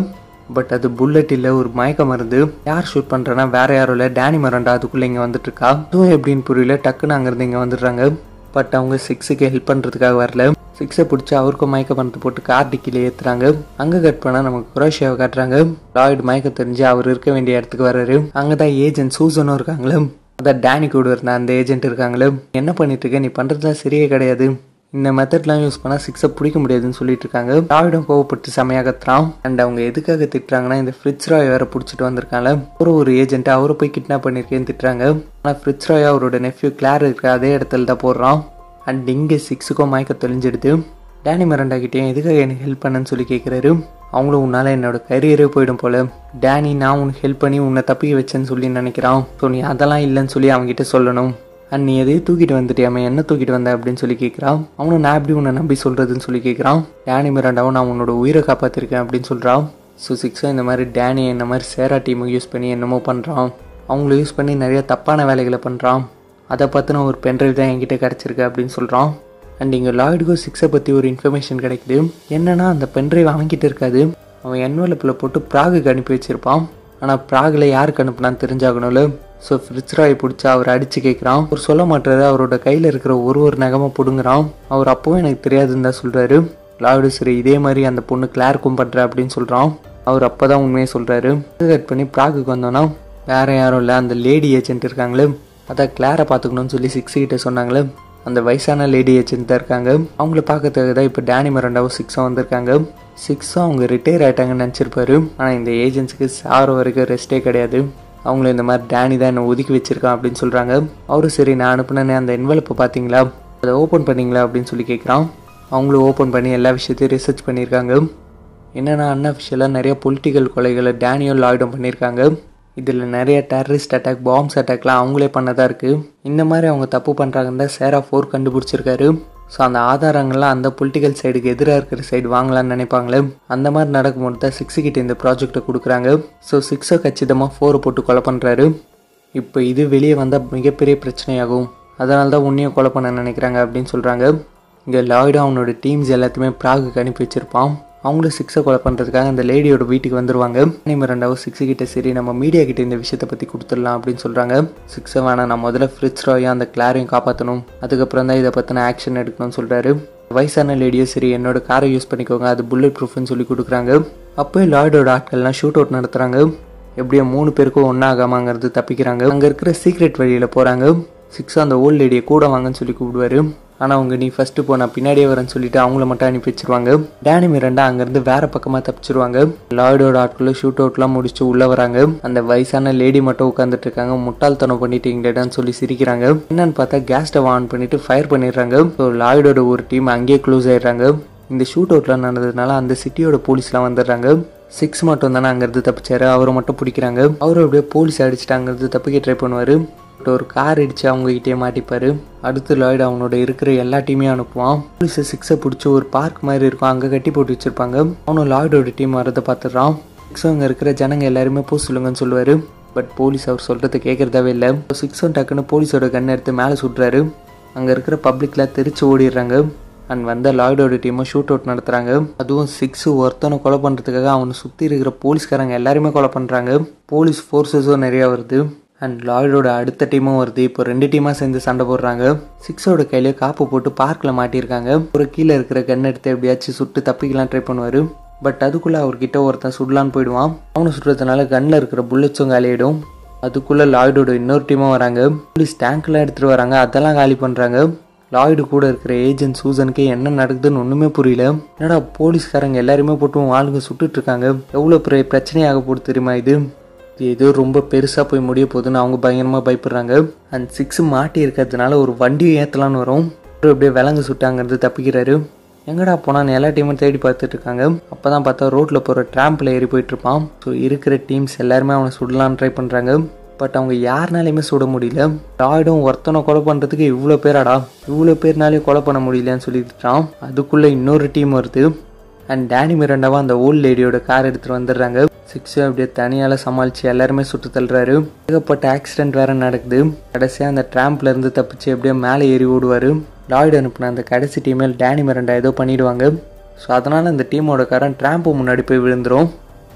பட் அது புல்லட் இல்லை ஒரு மயக்க மருந்து யார் ஷூட் பண்ணுறேன்னா வேற யாரும் இல்லை டேனி மரண்டா அதுக்குள்ளே இங்கே வந்துட்டு இருக்கா அதுவும் எப்படின்னு புரியல டக்குன்னு அங்கேருந்து இங்கே வந்துடுறாங்க பட் அவங்க சிக்ஸுக்கு ஹெல்ப் பண்ணுறதுக்காக வரல சிக்ஸை பிடிச்சி அவருக்கும் மயக்க மருந்து போட்டு கார் டிக்கில ஏற்றுறாங்க அங்கே கட் பண்ணால் நமக்கு குரோஷியாவை காட்டுறாங்க லாய்டு மயக்க தெரிஞ்சு அவர் இருக்க வேண்டிய இடத்துக்கு வர்றாரு அங்கே தான் ஏஜென்ட் சூசனும் இருக்காங்களே அதான் டேனி கூட இருந்த அந்த ஏஜென்ட் இருக்காங்களே என்ன பண்ணிட்டு இருக்க நீ பண்ணுறதுலாம் சரியே கிடையாது இந்த மெத்தட்லாம் யூஸ் பண்ணால் சிக்ஸை பிடிக்க முடியாதுன்னு சொல்லிட்டு இருக்காங்க ராவிடம் கோவப்பட்டு செமையாக கத்துறான் அண்ட் அவங்க எதுக்காக திட்டுறாங்கன்னா இந்த ஃப்ரிட்ஸ் ராய் வேற பிடிச்சிட்டு வந்திருக்காங்க ஒரு ஒரு ஏஜென்ட் அவரை போய் கிட்னாப் பண்ணியிருக்கேன்னு திட்டுறாங்க ஆனால் ஃப்ரிட்ஸ் ராய் அவரோட நெஃப்யூ கிளார் இருக்க அதே இடத்துல தான் போடுறான் அண்ட் இங்கே சிக்ஸுக்கும் மயக்க தெளிஞ்சிடுது டேனி மரண்டா கிட்டேயும் எதுக்காக எனக்கு ஹெல்ப் பண்ணன்னு சொல்லி கேட்குறாரு அவங்களும் உன்னால் என்னோட கரியரே போயிடும் போல டேனி நான் உனக்கு ஹெல்ப் பண்ணி உன்னை தப்பிக்க வச்சேன்னு சொல்லி நினைக்கிறான் ஸோ நீ அதெல்லாம் இல்லைன்னு சொல்லி அவங்ககிட்ட சொல்லணும் அண்ட் நீ எதையும் தூக்கிட்டு வந்துட்டியாமே என்ன தூக்கிட்டு வந்த அப்படின்னு சொல்லி கேட்குறான் அவனும் நான் எப்படி உன்னை நம்பி சொல்கிறதுன்னு சொல்லி கேட்குறான் டேனி மிராண்டாவும் நான் உன்னோட உயிரை காப்பாற்றிருக்கேன் அப்படின்னு சொல்கிறான் ஸோ சிக்ஸும் இந்த மாதிரி டேனி இந்த மாதிரி சேரா டீமுக்கு யூஸ் பண்ணி என்னமோ பண்ணுறான் அவங்கள யூஸ் பண்ணி நிறைய தப்பான வேலைகளை பண்ணுறான் அதை பற்றின ஒரு பென்ட்ரைவ் தான் என்கிட்ட கிடச்சிருக்கு அப்படின்னு சொல்கிறான் அண்ட் இங்கே லாய்டுக்கும் சிக்ஸை பற்றி ஒரு இன்ஃபர்மேஷன் கிடைக்குது என்னன்னா அந்த பென்ட்ரைவ் அவன்கிட்ட இருக்காது அவன் என்வலப்பில் போட்டு ப்ராகுக்கு அனுப்பி வச்சிருப்பான் ஆனால் ப்ராகில் யாருக்கு அனுப்புனான்னு தெரிஞ்சாகணும்ல ஸோ ஃப்ரிட்ஸ் ராய் பிடிச்சி அவர் அடித்து கேட்குறான் அவர் சொல்ல மாட்டாரு அவரோட கையில் இருக்கிற ஒரு ஒரு நகமாக பிடுங்குறான் அவர் அப்போவும் எனக்கு தெரியாதுன்னு தான் சொல்கிறாரு லாய்டு சரி இதே மாதிரி அந்த பொண்ணு கிளாருக்கும் பண்ணுற அப்படின்னு சொல்கிறான் அவர் அப்போ தான் உண்மையை சொல்கிறாரு கட் பண்ணி ப்ராகுக்கு வந்தோன்னா வேற யாரும் இல்லை அந்த லேடி ஏஜென்ட் இருக்காங்களே அதான் கிளாரை பார்த்துக்கணும்னு சொல்லி சிக்ஸ் கிட்ட சொன்னாங்களே அந்த வயசான லேடி ஏஜென்ட் தான் இருக்காங்க அவங்கள பார்க்கறதுக்கு தான் இப்போ டேனி மரண்டாவும் சிக்ஸும் வந்திருக்காங்க சிக்ஸும் அவங்க ரிட்டையர் ஆயிட்டாங்கன்னு நினச்சிருப்பாரு ஆனால் இந்த ஏஜென்ட்ஸுக்கு சார வரைக்கும் ரெஸ்ட்டே கிடையாது அவங்கள இந்த மாதிரி டேனி தான் என்னை ஒதுக்கி வச்சிருக்கான் அப்படின்னு சொல்கிறாங்க அவரும் சரி நான் அனுப்புனேனே அந்த என்வலப்பை பார்த்தீங்களா அதை ஓப்பன் பண்ணீங்களா அப்படின்னு சொல்லி கேட்குறான் அவங்களும் ஓப்பன் பண்ணி எல்லா விஷயத்தையும் ரிசர்ச் பண்ணியிருக்காங்க என்னென்னா அன்அஃபிஷியலாக நிறைய பொலிட்டிக்கல் கொலைகளை டேனியும் லாய்டும் பண்ணியிருக்காங்க இதில் நிறைய டெரரிஸ்ட் அட்டாக் பாம்ஸ் அட்டாக்லாம் அவங்களே பண்ணதாக இருக்குது இந்த மாதிரி அவங்க தப்பு பண்ணுறாங்கன்னு தான் சேரா ஃபோர் கண்டுபிடிச்சிருக்காரு ஸோ அந்த ஆதாரங்கள்லாம் அந்த பொலிட்டிக்கல் சைடுக்கு எதிராக இருக்கிற சைடு வாங்கலாம்னு நினைப்பாங்களே அந்த மாதிரி நடக்கும்போது தான் சிக்ஸு கிட்ட இந்த ப்ராஜெக்டை கொடுக்குறாங்க ஸோ சிக்ஸை கச்சிதமாக ஃபோரை போட்டு கொலை பண்ணுறாரு இப்போ இது வெளியே வந்தால் மிகப்பெரிய பிரச்சனையாகும் அதனால தான் உன்னையும் கொலை பண்ண நினைக்கிறாங்க அப்படின்னு சொல்கிறாங்க இங்கே லாய்டும் அவனோட டீம்ஸ் எல்லாத்தையுமே ப்ராகுக்கு அனுப்பி வச்சிருப்பான் அவங்களும் சிக்ஸை கொலை பண்ணுறதுக்காக அந்த லேடியோட வீட்டுக்கு வந்துருவாங்க நம்ம ரெண்டாவது சிக்ஸு கிட்ட சரி நம்ம மீடியா கிட்ட இந்த விஷயத்தை பற்றி கொடுத்துடலாம் அப்படின்னு சொல்கிறாங்க சிக்ஸை வேணாம் நான் முதல்ல ஃப்ரிட்ஸ் ராயும் அந்த கிளாரையும் காப்பாற்றணும் அதுக்கப்புறம் தான் இதை பற்றின ஆக்ஷன் எடுக்கணும்னு சொல்கிறாரு வயசான லேடியோ சரி என்னோட காரை யூஸ் பண்ணிக்கோங்க அது புல்லட் ப்ரூஃப்னு சொல்லி கொடுக்குறாங்க அப்போயே லாய்டோட ஆட்கள்லாம் ஷூட் அவுட் நடத்துகிறாங்க எப்படியோ மூணு பேருக்கும் ஒன்றாகாமாங்கிறது தப்பிக்கிறாங்க அங்கே இருக்கிற சீக்ரெட் வழியில் போகிறாங்க சிக்ஸ் அந்த ஓல்ட் லேடியை கூட வாங்கன்னு சொல்லி கூப்பிடுவாரு ஆனால் அவங்க நீ ஃபஸ்ட்டு போ நான் பின்னாடியே வரேன்னு சொல்லிட்டு அவங்கள மட்டும் அனுப்பி வச்சிருவாங்க டேனி மிரண்டா அங்கேருந்து வேற பக்கமாக தப்பிச்சிருவாங்க லாய்டோட ஆட்களும் ஷூட் அவுட்லாம் முடிச்சு உள்ளே வராங்க அந்த வயசான லேடி மட்டும் உட்காந்துட்டு இருக்காங்க முட்டாள்தனம் பண்ணிட்டீங்களேடான்னு சொல்லி சிரிக்கிறாங்க என்னன்னு பார்த்தா கேஸ் ஸ்டவ் ஆன் பண்ணிட்டு ஃபயர் பண்ணிடுறாங்க ஸோ லாய்டோட ஒரு டீம் அங்கேயே க்ளோஸ் ஆயிடுறாங்க இந்த ஷூட் அவுட்லாம் நடந்ததுனால அந்த சிட்டியோட போலீஸ்லாம் வந்துடுறாங்க சிக்ஸ் மட்டும் தானே அங்கேருந்து தப்பிச்சாரு அவரை மட்டும் பிடிக்கிறாங்க அவரும் அப்படியே போலீஸ் அடிச்சுட்டு அங்கேருந்து தப்பிக்க ட்ரை பண்ணுவார் ஒரு கார் அடிச்சு அவங்க கிட்டே மாட்டிப்பாரு அடுத்து லாய்டு அவனோட இருக்கிற எல்லா டீமையும் அனுப்புவான் போலீஸை சிக்ஸை பிடிச்சி ஒரு பார்க் மாதிரி இருக்கும் அங்கே கட்டி போட்டு வச்சிருப்பாங்க அவனும் லாய்டோட டீம் வரதை பார்த்துடுறான் சிக்ஸும் அங்கே இருக்கிற ஜனங்க எல்லாருமே போ சொல்லுங்கன்னு சொல்லுவாரு பட் போலீஸ் அவர் சொல்கிறத கேட்குறதாவே இல்லை சிக்ஸும் டக்குன்னு போலீஸோட கண்ணை எடுத்து மேலே சுட்டுறாரு அங்கே இருக்கிற பப்ளிக்லாம் தெரிச்சு ஓடிடுறாங்க அண்ட் வந்த லாய்டோட டீமும் ஷூட் அவுட் நடத்துகிறாங்க அதுவும் சிக்ஸு ஒருத்தனை கொலை பண்ணுறதுக்காக அவனை சுற்றி இருக்கிற போலீஸ்காரங்க எல்லாருமே கொலை பண்ணுறாங்க போலீஸ் ஃபோர்ஸஸும் நிறையா வருது அண்ட் லாய்டோட அடுத்த டீமும் வருது இப்போ ரெண்டு டீமாக சேர்ந்து சண்டை போடுறாங்க சிக்ஸோட கையில காப்பு போட்டு பார்க்கில் மாட்டியிருக்காங்க ஒரு கீழே இருக்கிற கன் எடுத்து எப்படியாச்சும் சுட்டு தப்பிக்கலாம் ட்ரை பண்ணுவார் பட் அதுக்குள்ளே அவர்கிட்ட ஒருத்தன் சுடலான்னு போயிடுவான் அவனை சுடுறதுனால கன்னில் இருக்கிற புல்லட்ஸும் காலியிடும் அதுக்குள்ளே லாய்டோட இன்னொரு டீமும் வராங்க போலீஸ் டேங்க்லாம் எடுத்துகிட்டு வராங்க அதெல்லாம் காலி பண்ணுறாங்க லாய்டு கூட இருக்கிற ஏஜென்ட் சூசனுக்கு என்ன நடக்குதுன்னு ஒன்றுமே புரியல என்னடா போலீஸ்காரங்க எல்லாருமே போட்டு உன் ஆளுங்க சுட்டுட்டு இருக்காங்க எவ்வளோ பெரிய பிரச்சனையாக போட்டு தெரியுமா இது இது ஏதோ ரொம்ப பெருசாக போய் முடிய போகுதுன்னு அவங்க பயங்கரமாக பயப்படுறாங்க அண்ட் சிக்ஸ் மாட்டி இருக்கிறதுனால ஒரு வண்டியும் ஏற்றலான்னு வரும் அவரு அப்படியே விலங்கு சுட்டாங்கிறது தப்பிக்கிறாரு எங்கடா போனான்னு எல்லா டீமும் தேடி பார்த்துட்டு இருக்காங்க அப்போ தான் பார்த்தா ரோட்டில் போகிற ட்ராம்பில் ஏறி போயிட்டு இருப்பான் ஸோ இருக்கிற டீம்ஸ் எல்லாருமே அவனை சுடலான்னு ட்ரை பண்ணுறாங்க பட் அவங்க யாருனாலையுமே சுட முடியல ராய்டும் ஒருத்தனை கொலை பண்ணுறதுக்கு இவ்வளோ பேராடா இவ்வளோ பேர்னாலையும் கொலை பண்ண முடியலன்னு சொல்லிட்டுறான் அதுக்குள்ளே இன்னொரு டீம் வருது அண்ட் டேனி மிரண்டாவா அந்த ஓல்ட் லேடியோட கார் எடுத்துகிட்டு வந்துடுறாங்க சிக்ஸு அப்படியே தனியால் சமாளித்து எல்லாருமே சுட்டு தள்ளுறாரு ஏகப்பட்ட ஆக்சிடென்ட் வேற நடக்குது கடைசியாக அந்த ட்ராம்ப்ல இருந்து தப்பிச்சு அப்படியே மேலே ஏறி ஓடுவார் லாய்டு அனுப்புன அந்த கடைசி டீமேல் டேனி மிரண்டா ஏதோ பண்ணிடுவாங்க ஸோ அதனால் அந்த டீமோட காரன் ட்ராம்பு முன்னாடி போய் விழுந்துரும்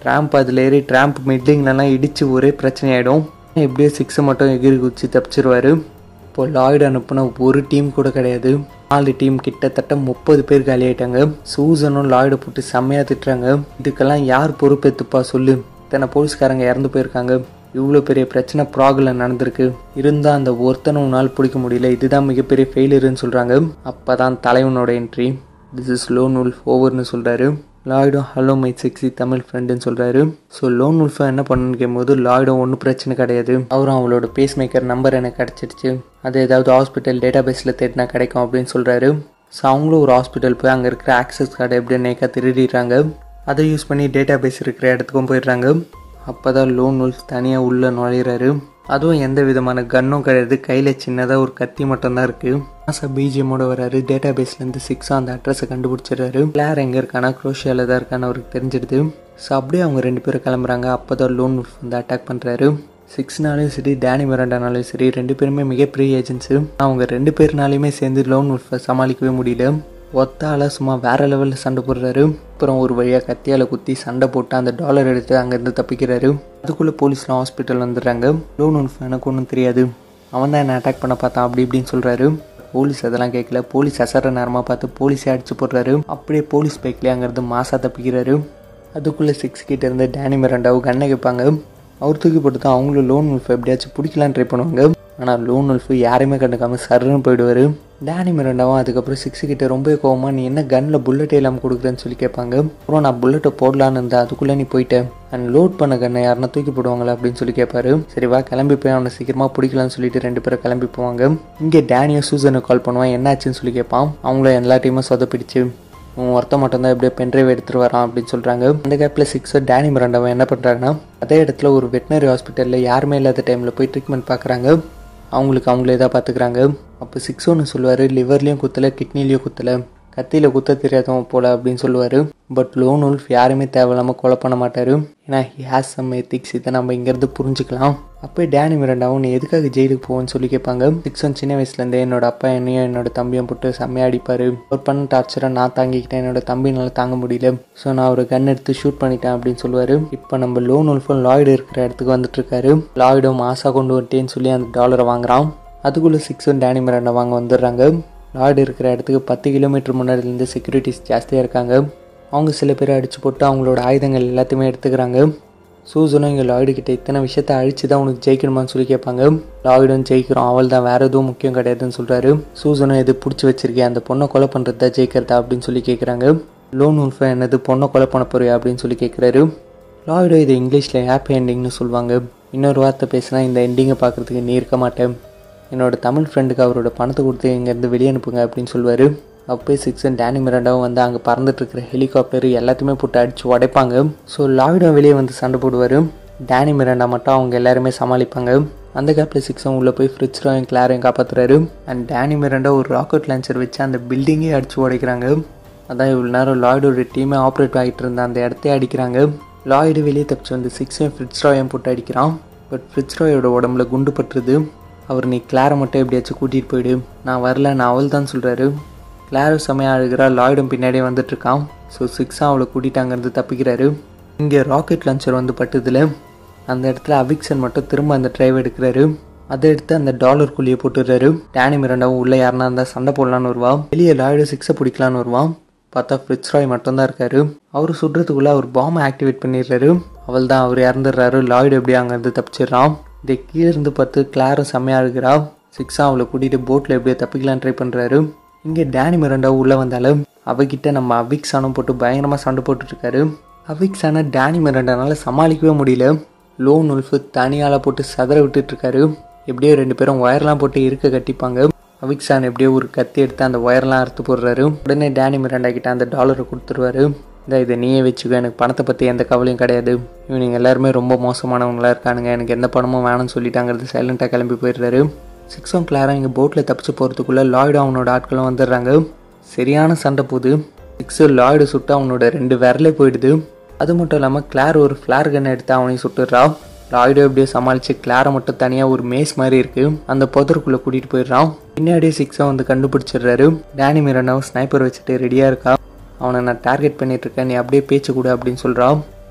ட்ராம்ப் அதில் ஏறி ட்ராம்ப் மிட்லிங்லலாம் இடித்து ஒரே பிரச்சனை ஆகிடும் எப்படியோ சிக்ஸை மட்டும் எகிரி குச்சி தப்பிச்சிருவாரு இப்போ லாய்டு அனுப்புன ஒரு டீம் கூட கிடையாது நாலு டீம் கிட்டத்தட்ட முப்பது பேர் காலி ஆயிட்டாங்க சூசனும் லாய்டை போட்டு செம்மையாக திட்டுறாங்க இதுக்கெல்லாம் யார் பொறுப்பேற்றுப்பா சொல்லு இத்தனை போலீஸ்காரங்க இறந்து போயிருக்காங்க இவ்வளோ பெரிய பிரச்சனை ப்ராகில் நடந்திருக்கு இருந்தால் அந்த ஒருத்தனை உன்னால் பிடிக்க முடியல இதுதான் மிகப்பெரிய ஃபெயிலியர்னு சொல்கிறாங்க அப்போ தான் தலைவனோட entry this is Lone Wolf ஓவர்னு சொல்கிறாரு லாய்டும் ஹலோ மை செக்ஸி தமிழ் ஃப்ரெண்டுன்னு சொல்கிறாரு ஸோ லோன் உல்ஃபை என்ன பண்ணுன்னு கேட்கும்போது லாய்டும் ஒன்றும் பிரச்சனை கிடையாது அவரும் அவளோட பேஸ் மேக்கர் நம்பர் எனக்கு கிடச்சிருச்சு அது ஏதாவது ஹாஸ்பிட்டல் டேட்டா பேஸில் தேடினா கிடைக்கும் அப்படின்னு சொல்கிறாரு ஸோ அவங்களும் ஒரு ஹாஸ்பிட்டல் போய் அங்கே இருக்கிற ஆக்சஸ் கார்டு எப்படி நேக்கா திருடிடுறாங்க அதை யூஸ் பண்ணி டேட்டா பேஸ் இருக்கிற இடத்துக்கும் போயிடுறாங்க அப்போ தான் லோன் உல்ஃப் தனியாக உள்ளே நுழையிறாரு அதுவும் எந்த விதமான கன்னும் கிடையாது கையில் சின்னதாக ஒரு கத்தி மட்டும்தான் இருக்குது மாசா பிஜிஎம்மோட வராரு டேட்டா பேஸ்லேருந்து சிக்ஸாக அந்த அட்ரஸை கண்டுபிடிச்சிடுறாரு பிளேயர் எங்கே இருக்கானா குரோஷியாவில் தான் இருக்கான்னு அவருக்கு தெரிஞ்சிடுது ஸோ அப்படியே அவங்க ரெண்டு பேரும் கிளம்புறாங்க அப்போ தான் லோன் உல்ஃப் வந்து அட்டாக் பண்ணுறாரு சிக்ஸ்னாலையும் சரி டேனி மிராண்டானாலையும் சரி ரெண்டு பேருமே மிகப்பெரிய ஏஜென்ட்ஸு அவங்க ரெண்டு பேர்னாலையுமே சேர்ந்து லோன் உல்ஃபை சமாளிக்கவே முடியல ஒத்த ஆளா சும்மா வேற லெவலில் சண்டை போடுறாரு அப்புறம் ஒரு வழியாக கத்தியால் குத்தி சண்டை போட்டு அந்த டாலர் எடுத்து அங்கேருந்து தப்பிக்கிறாரு அதுக்குள்ளே போலீஸ்லாம் ஹாஸ்பிட்டல் வந்துடுறாங்க லோன் உல்ஃப் எனக்கு ஒன்றும் தெரியாது அவன் தான் என்ன அட்டாக் பண்ண பார்த்தான் அப்படி இப்படின்னு சொல்கிறாரு போலீஸ் அதெல்லாம் கேட்கல போலீஸ் அசர நேரமாக பார்த்து போலீஸே அடிச்சு போடுறாரு அப்படியே போலீஸ் பைக்லேயே அங்கேருந்து மாசா தப்பிக்கிறாரு அதுக்குள்ளே சிக்ஸ் கிட்ட இருந்து டேனி மிராண்டாவும் கண்ணை கேட்பாங்க அவர் தூக்கி போட்டு தான் அவங்களும் லோன் உல்ஃப் எப்படியாச்சும் பிடிக்கலான்னு ட்ரை பண்ணுவாங்க ஆனால் லோன் உல்ஃப் யாரையுமே கண்டுக்காம சர்ன்னு போயிடுவார் டேனி மிராண்டாவும் அதுக்கப்புறம் சிக்ஸ் கிட்ட ரொம்ப கோவமா நீ என்ன கன்னில் புல்லட்டே இல்லாமல் கொடுக்குறேன்னு சொல்லி கேட்பாங்க அப்புறம் நான் புல்லட்டை போடலான்னு இருந்தேன் அதுக்குள்ளே நீ போயிட்டேன் அண்ட் லோட் பண்ண கண்ணை யாருன்னா தூக்கி போடுவாங்களா அப்படின்னு சொல்லி கேட்பாரு சரி வா கிளம்பி போய் அவனை சீக்கிரமாக பிடிக்கலாம்னு சொல்லிட்டு ரெண்டு பேரும் கிளம்பி போவாங்க இங்கே டேனியோ சூசனுக்கு கால் பண்ணுவான் என்னாச்சுன்னு சொல்லி கேட்பான் அவங்கள எல்லா டீமும் சொதப்பிடிச்சு உன் ஒருத்த மட்டும்தான் எப்படியோ பென்ட்ரைவ் எடுத்துகிட்டு வரான் அப்படின்னு சொல்கிறாங்க அந்த கேப்பில் சிக்ஸ் டேனி மிராண்டாவை என்ன பண்ணுறாங்கன்னா அதே இடத்துல ஒரு வெட்டினரி ஹாஸ்பிட்டலில் யாருமே இல்லாத டைமில் போய் ட்ரீட்மெண்ட் பார்க்குறாங்க அவங்களுக்கு அவங்களே தான் பார்த்துக்கிறாங்க அப்போ சிக்ஸ் ஒன்று சொல்லுவார் லிவர்லேயும் குத்தலை கிட்னிலையும் குத்தலை கத்தியில் குத்த தெரியாதவன் போல அப்படின்னு சொல்லுவார் பட் லோன் உல்ஃப் யாருமே தேவையில்லாமல் கொலை பண்ண மாட்டார் ஏன்னா ஹேஸ் சம் எத்திக்ஸ் இதை நம்ம இங்கேருந்து புரிஞ்சுக்கலாம் அப்போ டேனி மிரண்டாவும் நீ எதுக்காக ஜெயிலுக்கு போவேன்னு சொல்லி கேட்பாங்க சிக்ஸ் ஒன் சின்ன வயசுலேருந்தே என்னோட அப்பா என்னையும் என்னோட தம்பியும் போட்டு செம்மையாக அடிப்பார் ஒரு பண்ண டார்ச்சரை நான் தாங்கிக்கிட்டேன் என்னோட தம்பினால தாங்க முடியல ஸோ நான் ஒரு கன் எடுத்து ஷூட் பண்ணிட்டேன் அப்படின்னு சொல்லுவார் இப்போ நம்ம லோன் உல்ஃபும் லாய்டு இருக்கிற இடத்துக்கு வந்துட்டு இருக்காரு லாய்டும் மாசா கொண்டு வந்துட்டேன்னு சொல்லி அந்த டாலரை வாங்குறான் அதுக்குள்ளே சிக்ஸ் ஒன் டேனி மிராண்டா வாங்க வந்துடுறாங்க லார்டு இருக்கிற இடத்துக்கு பத்து கிலோமீட்டர் முன்னாடிலேருந்து செக்யூரிட்டிஸ் ஜாஸ்தியாக இருக்காங்க அவங்க சில பேரை அடிச்சு போட்டு அவங்களோட ஆயுதங்கள் எல்லாத்தையுமே எடுத்துக்கிறாங்க சூசனும் இங்கே லாய்டு கிட்ட இத்தனை விஷயத்த அழிச்சு தான் உனக்கு ஜெயிக்கணுமான்னு சொல்லி கேட்பாங்க லாய்டும் ஜெயிக்கிறோம் அவள் தான் வேற எதுவும் முக்கியம் கிடையாதுன்னு சொல்கிறாரு சூசனும் எது பிடிச்சி வச்சிருக்கேன் அந்த பொண்ணை கொலை பண்ணுறது தான் ஜெயிக்கிறதா அப்படின்னு சொல்லி கேட்குறாங்க லோன் உல்ஃபா என்னது பொண்ணை கொலை பண்ண போறியா அப்படின்னு சொல்லி கேட்குறாரு லாய்டு இது இங்கிலீஷில் ஹாப்பி எண்டிங்னு சொல்லுவாங்க இன்னொரு வார்த்தை பேசினா இந்த எண்டிங்கை பார்க்குறதுக்கு நீ இருக்க மாட்டேன் என்னோட தமிழ் ஃப்ரெண்டுக்கு அவரோட பணத்தை கொடுத்து இங்கேருந்து வெளியே அனுப்புங்க அப்படின்னு சொல்லுவார் அப்போயே சிக்ஸ் அண்ட் டேனி மிராண்டாவும் வந்து அங்கே பறந்துட்டு இருக்கிற ஹெலிகாப்டர் எல்லாத்தையுமே போட்டு அடித்து உடைப்பாங்க ஸோ லாய்டும் வெளியே வந்து சண்டை போடுவார் டேனி மிராண்டா மட்டும் அவங்க எல்லாருமே சமாளிப்பாங்க அந்த கேப்பில் சிக்ஸும் உள்ளே போய் ஃப்ரிட்ஜ் ராயும் கிளாரையும் காப்பாற்றுறாரு அண்ட் டேனி மிராண்டா ஒரு ராக்கெட் லான்ச்சர் வச்சு அந்த பில்டிங்கே அடித்து உடைக்கிறாங்க அதான் இவ்வளோ நேரம் லாய்டோட டீமே ஆப்ரேட் ஆகிட்டு இருந்த அந்த இடத்தையே அடிக்கிறாங்க லாய்டு வெளியே தப்பிச்சு வந்து சிக்ஸையும் ஃப்ரிட்ஜ் ராயும் போட்டு அடிக்கிறான் பட் ஃப்ரிட்ஜ் ராயோட உடம்புல குண்டு பட்டுருது அவர் நீ கிளாரை மட்டும் எப்படியாச்சும் கூட்டிகிட்டு போயிடு நான் வரல நான் அவள் தான் சொல்கிறாரு கிளாரும் செமையாக அழுகிறா லாய்டும் பின்னாடியே வந்துட்டுருக்கான் ஸோ சிக்ஸாக அவளை கூட்டிகிட்டு அங்கேருந்து தப்பிக்கிறாரு இங்கே ராக்கெட் லான்ச்சர் வந்து பட்டுதில் அந்த இடத்துல அவிக்சன் மட்டும் திரும்ப அந்த ட்ரைவ் எடுக்கிறாரு அதை எடுத்து அந்த டாலர் குழியை போட்டுடுறாரு டேனி மிரண்டாவும் உள்ளே யாருனா இருந்தால் சண்டை போடலான்னு வருவான் வெளியே லாய்டு சிக்ஸை பிடிக்கலான்னு வருவான் பார்த்தா ஃப்ரிட்ஸ் ராய் மட்டும்தான் இருக்காரு அவர் சுடுறதுக்குள்ளே அவர் பாம்பை ஆக்டிவேட் பண்ணிடுறாரு அவள் தான் அவர் இறந்துடுறாரு லாய்டு எப்படி அங்கேருந்து தப்பிச்சிடுறான் இதை கீழே இருந்து பார்த்து கிளாரும் செம்மையாக இருக்கிறா சிக்ஸா அவளை கூட்டிகிட்டு போட்டில் எப்படியோ தப்பிக்கலாம் ட்ரை பண்ணுறாரு இங்கே டேனி மிரண்டா உள்ளே வந்தாலும் அவகிட்ட நம்ம அவிக்ஸானும் போட்டு பயங்கரமாக சண்டை போட்டுட்ருக்காரு அவிக்ஸானை டேனி மிரண்டானால சமாளிக்கவே முடியல லோன் உல்ஃபு தனியால் போட்டு சதற விட்டுட்ருக்காரு எப்படியோ ரெண்டு பேரும் ஒயர்லாம் போட்டு இருக்க கட்டிப்பாங்க அவிக்ஸான் எப்படியோ ஒரு கத்தி எடுத்து அந்த ஒயர்லாம் அறுத்து போடுறாரு உடனே டேனி மிராண்டா கிட்ட அந்த டாலரை கொடுத்துருவாரு இந்த இதை நீயே வச்சுக்கோ எனக்கு பணத்தை பற்றி எந்த கவலையும் கிடையாது இவனுங்க எல்லாருமே ரொம்ப மோசமானவங்களா இருக்கானுங்க எனக்கு எந்த பணமும் வேணும்னு சொல்லிட்டாங்கிறது சைலண்ட்டாக கிளம்பி போயிடுறாரு சிக்ஸ் ஒன் கிளாரா இங்கே போட்டில் தப்பிச்சு போகிறதுக்குள்ளே லாய்டு அவனோட ஆட்களும் வந்துடுறாங்க சரியான சண்டை போகுது சிக்ஸு லாய்டு சுட்டு அவனோட ரெண்டு விரலே போயிடுது அது மட்டும் இல்லாமல் கிளார் ஒரு ஃப்ளார் கன் எடுத்து அவனையும் சுட்டுடுறா லாய்டு எப்படியோ சமாளித்து கிளாரை மட்டும் தனியாக ஒரு மேஸ் மாதிரி இருக்கு அந்த புதருக்குள்ளே கூட்டிகிட்டு போயிடுறான் பின்னாடியே சிக்ஸை வந்து கண்டுபிடிச்சிடுறாரு டேனி மிரண்டாவும் ஸ்னைப்பர் வச்சுட்டு ரெடியாக இருக்கா அவனை நான் டார்கெட் பண்ணிட்டு இருக்கேன் நீ அப்படியே பேச்சு கூட அப்படின்னு சொல்கிறான்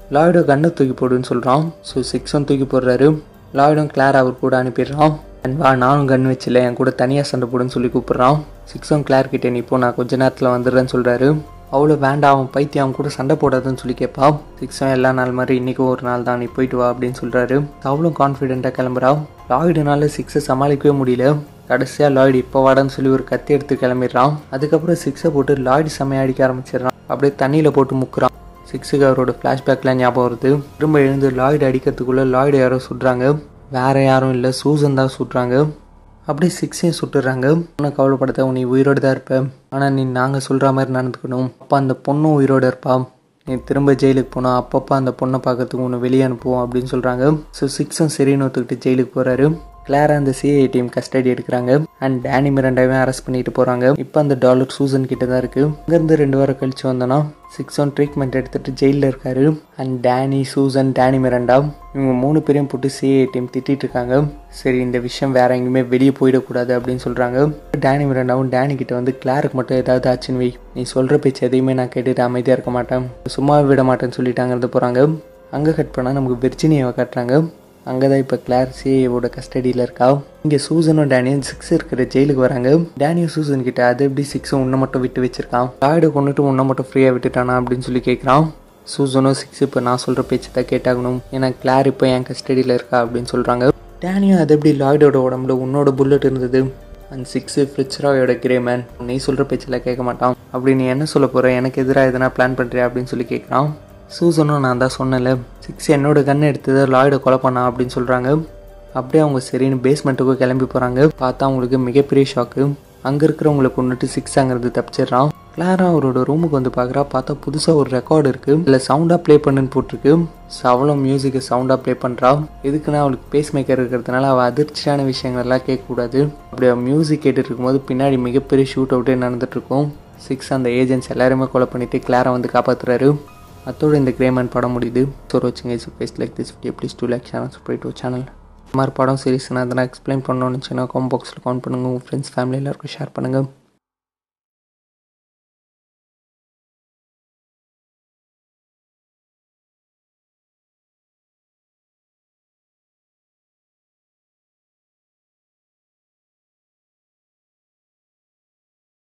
லாய்டோ கண்ணை தூக்கி போடுன்னு சொல்கிறான் ஸோ சிக்ஸும் தூக்கி போடுறாரு லாய்டும் கிளார் அவர் கூட அனுப்பிடுறான் அண்ட் வா நானும் கன் வச்சில்ல என் கூட தனியாக சண்டை போடுன்னு சொல்லி கூப்பிட்றான் சிக்ஸும் கிளார் கிட்டே நீ இப்போ நான் கொஞ்ச நேரத்தில் வந்துடுறேன்னு சொல்கிறாரு அவ்வளோ வேண்டாம் அவன் பைத்தியம் அவன் கூட சண்டை போடாதுன்னு சொல்லி கேட்பா சிக்ஸும் எல்லா நாள் மாதிரி இன்றைக்கும் ஒரு நாள் தான் நீ போயிட்டு வா அப்படின்னு சொல்கிறாரு அவ்வளோ கான்ஃபிடென்ட்டாக கிளம்புறா லாய்டுனால சிக்ஸை சமாளிக்கவே முடியல கடைசியாக லாய்டு இப்போ வாடான்னு சொல்லி ஒரு கத்தி எடுத்து கிளம்பிடுறான் அதுக்கப்புறம் சிக்ஸை போட்டு லாய்டு செம்மையை அடிக்க ஆரம்பிச்சிடுறான் அப்படியே தண்ணியில் போட்டு முக்குறான் சிக்ஸுக்கு அவரோட ஃப்ளாஷ்பேக்லாம் ஞாபகம் வருது திரும்ப எழுந்து லாய்டு அடிக்கிறதுக்குள்ளே லாய்டு யாரோ சுடுறாங்க வேற யாரும் இல்லை சூசன் தான் சுடுறாங்க அப்படியே சிக்ஸையும் சுட்டுறாங்க ஒன்றும் கவலைப்படுத்த நீ உயிரோடு தான் இருப்ப ஆனால் நீ நாங்கள் சொல்கிற மாதிரி நடந்துக்கணும் அப்போ அந்த பொண்ணும் உயிரோடு இருப்பா நீ திரும்ப ஜெயிலுக்கு போனால் அப்பப்போ அந்த பொண்ணை பார்க்கறதுக்கு ஒன்று வெளியே அனுப்புவோம் அப்படின்னு சொல்கிறாங்க ஸோ சிக்ஸும் சரின்னு ஒத்துக்கிட்டு ஜெயிலுக்கு போகிறாரு கிளாரா அந்த சிஐ டீம் கஸ்டடி எடுக்கிறாங்க அண்ட் டேனி மிரண்டாவையும் அரெஸ்ட் பண்ணிட்டு போகிறாங்க இப்போ அந்த டாலர் சூசன் கிட்ட தான் இருக்குது இங்கேருந்து ரெண்டு வாரம் கழிச்சு வந்தோன்னா சிக்ஸ் ஒன் ட்ரீட்மெண்ட் எடுத்துட்டு ஜெயிலில் இருக்காரு and Danny Susan Danny Miranda இவங்க மூணு பேரையும் போட்டு சிஐ டீம் திட்டிட்டு இருக்காங்க சரி இந்த விஷயம் வேற எங்கேயுமே வெளியே போயிடக்கூடாது அப்படின்னு சொல்கிறாங்க டேனி மிரண்டாவும் டேனி கிட்ட வந்து கிளாருக்கு மட்டும் ஏதாவது ஆச்சுன்னு வை நீ சொல்கிற பேச்சு எதையுமே நான் கேட்டுட்டு அமைதியாக இருக்க மாட்டேன் சும்மா விட மாட்டேன்னு சொல்லிட்டாங்கிறது போகிறாங்க அங்கே கட் பண்ணால் நமக்கு விர்ஜினியாவை காட்டுறாங்க அங்கே தான் இப்போ கிளார் சிஏவோட கஸ்டடியில் இருக்கா இங்கே சூசனும் டேனியும் சிக்ஸ் இருக்கிற ஜெயிலுக்கு வராங்க டேனியும் சூசன் கிட்ட அது எப்படி சிக்ஸும் உன்னை மட்டும் விட்டு வச்சிருக்கான் லாய்டு கொண்டுட்டு உன்னை மட்டும் ஃப்ரீயாக விட்டுட்டானா அப்படின்னு சொல்லி கேட்குறான் சூசனும் சிக்ஸ் இப்போ நான் சொல்கிற பேச்சு தான் கேட்டாகணும் ஏன்னா கிளார் இப்போ என் கஸ்டடியில் இருக்கா அப்படின்னு சொல்கிறாங்க டேனியும் அது எப்படி லாய்டோட உடம்புல உன்னோட புல்லட் இருந்தது அண்ட் சிக்ஸு ஃபிட்ஸ்ராயோட கிரே மேன் நீ சொல்கிற பேச்சில் கேட்க மாட்டான் அப்படி நீ என்ன சொல்ல போகிற எனக்கு எதிராக எதனா பிளான் பண்ணுறியா அப்படின்னு சொல்லி கேட்குறான் சூசனும் நான் தான் சொன்னேன்ல சிக்ஸ் என்னோட கன் எடுத்ததை லாய்டை கொலை பண்ணா அப்படின்னு சொல்கிறாங்க அப்படியே அவங்க சரின்னு பேஸ்மெண்ட்டுக்கு கிளம்பி போகிறாங்க பார்த்தா அவங்களுக்கு மிகப்பெரிய ஷாக்கு அங்கே இருக்கிறவங்களை கொண்டுட்டு சிக்ஸ் அங்கிறது தப்பிச்சிடுறான் கிளாரா அவரோட ரூமுக்கு வந்து பார்க்குறா பார்த்தா புதுசாக ஒரு ரெக்கார்டு இருக்குது இதில் சவுண்டாக ப்ளே பண்ணுன்னு போட்டிருக்கு ஸோ அவளும் மியூசிக்கை சவுண்டாக ப்ளே பண்ணுறா எதுக்குன்னா அவளுக்கு பேஸ் மேக்கர் இருக்கிறதுனால அவள் அதிர்ச்சியான விஷயங்கள்லாம் கேட்கக்கூடாது அப்படி அவள் மியூசிக் கேட்டுட்டு இருக்கும்போது பின்னாடி மிகப்பெரிய ஷூட் அவுட்டே நடந்துட்டுருக்கும் சிக்ஸ் அந்த ஏஜென்ட்ஸ் எல்லாருமே கொலை பண்ணிவிட்டு கிளாரை வந்து காப்பாற்றுறாரு அத்தோடு இந்த கிரேமன் படம் முடியுது ஸோ வாட்சிங் is face like this video please do like channel subscribe to channel இந்த மாதிரி படம் சீரிஸ் நான் அதெல்லாம் எக்ஸ்பிளைன் பண்ணணும்னு வச்சுன்னா காம் பாக்ஸில் கவுண்ட் பண்ணுங்கள் உங்கள் ஃப்ரெண்ட்ஸ் ஃபேமிலி எல்லாருக்கும் ஷேர் பண்ணுங்கள்